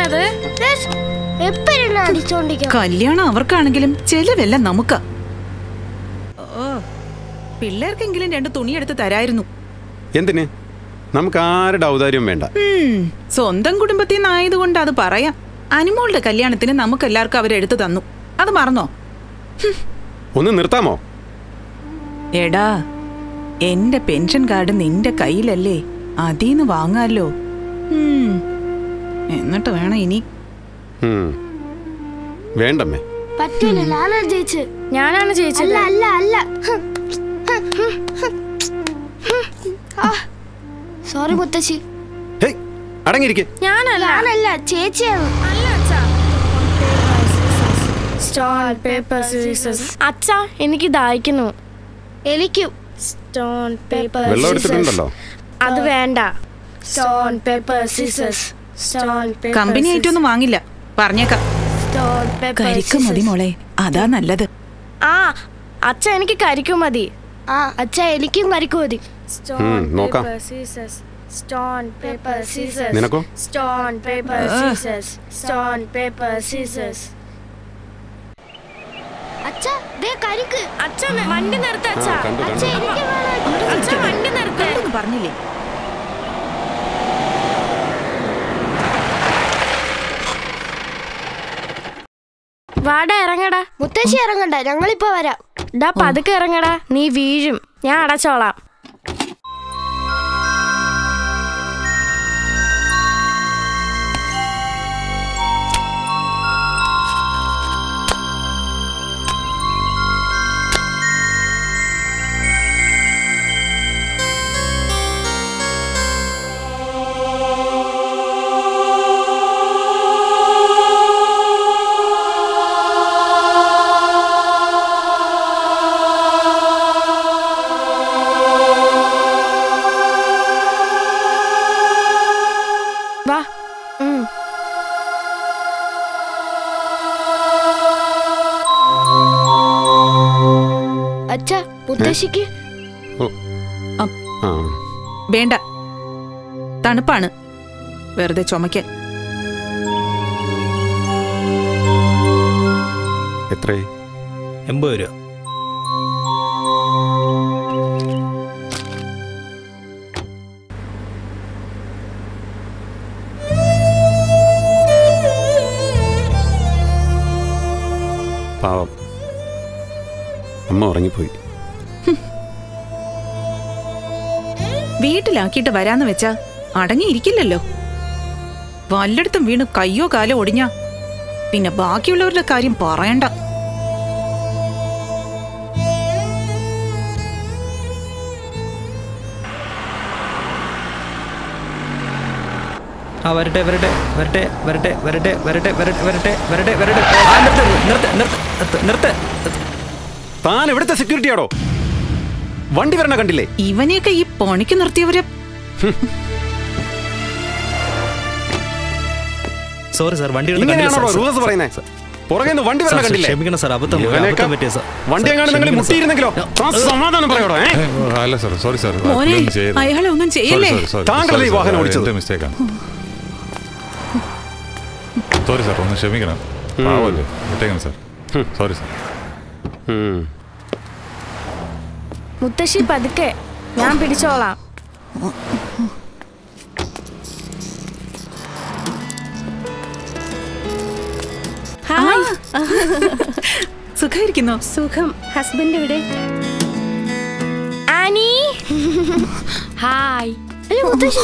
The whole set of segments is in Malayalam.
അത് എപ്പോഴും അടിച്ചോണ്ടിരിക്കും കല്യാണം അവർക്കാണെങ്കിലും ചെലവെല്ലാം നമുക്കാ ഓ പിള്ളേർക്കെങ്കിലും രണ്ട് തുണിയെടുത്ത് തരായിരുന്നു എന്തിന് നമുക്ക് ആരുടെ ഔദാര്യം വേണ്ട ഉം, സ്വന്തം കുടുംബത്തിൽ നിന്നായതുകൊണ്ട് അത് പറയാം അനിമോളുടെ കല്യാണത്തിന് നമുക്ക് എല്ലാവർക്കും അവരെടുത്തു തന്നു അത് മറന്നോ ഒന്ന് നിർത്താമോ എടാ എന്റെ പെൻഷൻ കാർഡ് നിന്റെ കയ്യിലല്ലേ അതീന്ന് വാങ്ങാലോ ഉം, എന്നിട്ട് വേണം ഇനി ഉം. വേണ്ടമ്മേ പറ്റൂല ഞാനാ ജയിച്ച് ഞാനാണ് ജയിച്ചത് അല്ല അല്ല അല്ല സോറി മുത്തശ്ശി ഹേയ് അടങ്ങിയിരിക്കെ ഞാനല്ല ഞാനല്ല ചേച്ചിയാണ് അല്ല അച്ഛാ സ്റ്റോൺ പേപ്പർ സീസസ് അച്ഛാ എനിക്ക് ദാഹിക്കുന്നു എനിക്കും സ്റ്റോൺ പേപ്പർ വെള്ളം എടുത്തിട്ടുണ്ടല്ലോ അത് വേണ്ട സ്റ്റോൺ പേപ്പർ സീസസ് സ്റ്റോൺ പേപ്പർ കമ്പനി ആയിട്ടൊന്നും വാങ്ങില്ല പറഞ്ഞേക്കാം സ്റ്റോൺ പേപ്പർ കരിക്ക് മതി മോളെ അതാ നല്ലത് ആ അച്ഛ എനിക്ക് കരിക്കും മതി ആ അച്ഛ എനിക്കും കരിക്കും മതി സ്റ്റോൺ ഉം, നോക്കാം. പേപ്പർ സീസസ് സ്റ്റോൺ പേപ്പർ സീസസ് നിനക്കോ? സ്റ്റോൺ പേപ്പർ സീസസ് സ്റ്റോൺ പേപ്പർ സീസസ് അച്ഛ ദേ കരിക്ക് അച്ഛൻ വണ്ടി നിർത്ത ആ അച്ഛ കണ്ടു അച്ഛ കണ്ടു എനിക്ക് വേണം അച്ഛ വണ്ടി നിർത്ത ഒന്നും പറഞ്ഞില്ലേ വാടാ ഇറങ്ങടാ മുത്തശ്ശി ഇറങ്ങണ്ട ഞങ്ങളിപ്പോ വരാം ഡാ പതുക്കെ ഇറങ്ങടാ നീ വീഴും ഞാൻ അടച്ചോളാം വാ ഉം. അച്ഛ മുത്തശ്ശിക്ക് ഓ അം. ആ വേണ്ട തണുപ്പാണ് വെറുതെ ചുമക്കാൻ എത്രേ എൺപത് രൂപ പാവം അമ്മ ഉറങ്ങിപ്പോയി വീട്ടിലാക്കിയിട്ട് വരാന്ന് വെച്ചാ അടങ്ങിയിരിക്കില്ലല്ലോ വല്ലയിടത്തും വീണ് കയ്യോ കാലോ ഒടിഞ്ഞ പിന്നെ ബാക്കിയുള്ളവരുടെ കാര്യം പറയണ്ട ആ വരട്ടെ വരട്ടെ വരട്ടെ വരട്ടെ വരട്ടെ വരട്ടെ വരട്ടെ വരട്ടെ വരട്ടെ വരട്ടെ ആ, നിർത്ത് നിർത്ത് നിർത്ത് നിർത്ത് നിർത്ത് താൻ എവിടുത്തെ സെക്യൂരിറ്റിയാടോ വണ്ടി വരണ കണ്ടില്ലേ ഇവനെയൊക്കെ ഈ പണിക്ക് നിർത്തിയവരെ സോറി സാർ വണ്ടി ഇങ്ങനെയാണോ റൂൾസ് പറയുന്നത് പുറകെ നിന്ന് വണ്ടി വരണ കണ്ടില്ലേ ക്ഷമിക്കണം സാർ അബദ്ധം പോയി, ഇവനെയൊക്കെ അബദ്ധം പറ്റിയ സാർ വണ്ടി എങ്ങാനും നിങ്ങൾ ക്ഷമിക്കണം, സാർ. മുട്ടിയിരുന്നെങ്കിലോ താൻ സമാധാനം പറയോടോ ഏ? അല്ല സാർ സോറി സാർ മോനെ അയാളെ ഒന്നും ചെയ്യല്ലേ താങ്കളല്ലേ ഈ വാഹനം ഓടിച്ചത്? മിസ്റ്റേക്കാണ് സോറി സാർ ഒന്ന് ക്ഷമിക്കണം പാവല്ലേ വിട്ടേക്കണം സാർ സോറി സാർ ഉം. മുത്തശ്ശി പതുക്കെ ഞാൻ പിടിച്ചോളാം ഹായ് സുഖായിരിക്കുന്നോ സുഖം ഹസ്ബൻഡ് ഇവിടെ ആനി ഹായ് അയ്യോ മുത്തശ്ശി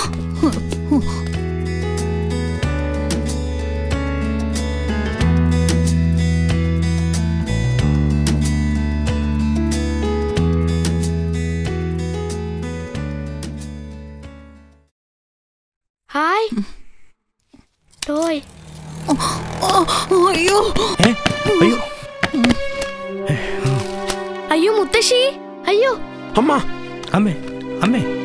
ഹായ് ടോയ് അയ്യോ ഏ? അയ്യോ അയ്യോ മുത്തശ്ശി അയ്യോ അമ്മ അമ്മേ അമ്മേ